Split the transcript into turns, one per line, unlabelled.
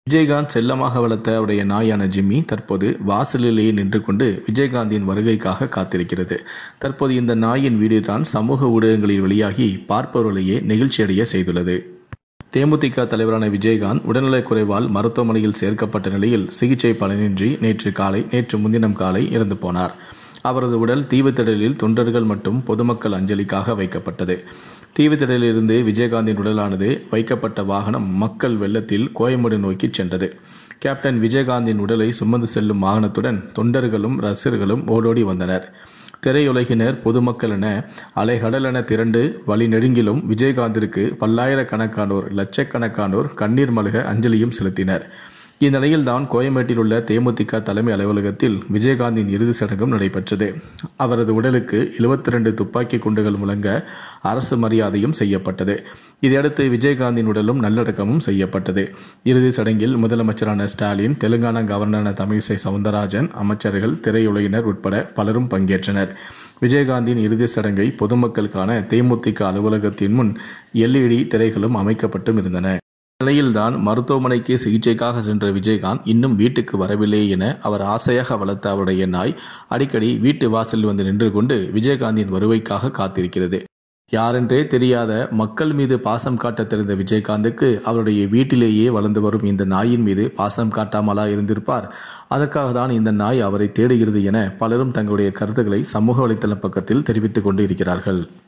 விஜயகாந்த் செல்லமாக வளர்த்த அவருடைய நாயான ஜிம்மி தற்போது வாசலிலேயே நின்று கொண்டு விஜயகாந்தின் வருகைக்காக காத்திருக்கிறது தற்போது இந்த நாயின் வீடியோ தான் சமூக ஊடகங்களில் வெளியாகி பார்ப்பவர்களையே நெகிழ்ச்சியடைய செய்துள்ளது தேமுதிக தலைவரான விஜயகாந்த் உடல்நலக் குறைவால் மருத்துவமனையில் சேர்க்கப்பட்ட நிலையில் சிகிச்சை பலனின்றி நேற்று காலை நேற்று முன்தினம் காலை இறந்து போனார் அவரது உடல் தீவுத்திடலில் தொண்டர்கள் மற்றும் பொதுமக்கள் அஞ்சலிக்காக வைக்கப்பட்டது தீவுத்திடலிலிருந்து விஜயகாந்தின் உடலானது வைக்கப்பட்ட வாகனம் மக்கள் வெள்ளத்தில் கோயம்பேடு நோக்கி சென்றது கேப்டன் விஜயகாந்தின் உடலை சுமந்து செல்லும் வாகனத்துடன் தொண்டர்களும் ரசிகர்களும் ஓடோடி வந்தனர் திரையுலகினர் பொதுமக்கள் என அலைகடலென திரண்டு வழி நெடுங்கிலும் விஜயகாந்திற்கு பல்லாயிரக்கணக்கானோர் லட்சக்கணக்கானோர் கண்ணீர் மல்க அஞ்சலியும் செலுத்தினர் இந்நிலையில்தான் கோயம்பேட்டில் உள்ள தேமுதிக தலைமை அலுவலகத்தில் விஜயகாந்தின் இறுதி சடங்கும் நடைபெற்றது அவரது உடலுக்கு 72 துப்பாக்கி குண்டுகள் முழங்க அரசு மரியாதையும் செய்யப்பட்டது இதையடுத்து விஜயகாந்தின் உடலும் நல்லடக்கமும் செய்யப்பட்டது இறுதி சடங்கில் முதலமைச்சரான ஸ்டாலின் தெலுங்கானா கவர்னரான தமிழிசை சவுந்தரராஜன் அமைச்சர்கள் திரையுலகினர் உட்பட பலரும் பங்கேற்றனர் விஜயகாந்தின் இறுதி சடங்கை பொதுமக்கள் காண தேமுதிக அலுவலகத்தின் முன் எல்இடி திரைகளும் அமைக்கப்பட்டும் இருந்தன நிலையில்தான் மருத்துவமனைக்கு சிகிச்சைக்காக சென்ற விஜயகாந்த் இன்னும் வீட்டுக்கு வரவில்லை என அவர் ஆசையாக வளர்த்த அவருடைய நாய் அடிக்கடி வீட்டு வாசலில் வந்து நின்று கொண்டு விஜயகாந்தின் வருகைக்காக காத்திருக்கிறது யாரென்றே தெரியாத மக்கள் மீது பாசம் காட்ட தெரிந்த விஜயகாந்துக்கு அவருடைய வீட்டிலேயே வளர்ந்து வரும் இந்த நாயின் மீது பாசம் காட்டாமலா இருந்திருப்பார் அதற்காக தான் இந்த நாய் அவரை தேடுகிறது என பலரும் தங்களுடைய கருத்துக்களை சமூக வலைத்தள பக்கத்தில் தெரிவித்துக் கொண்டு இருக்கிறார்கள்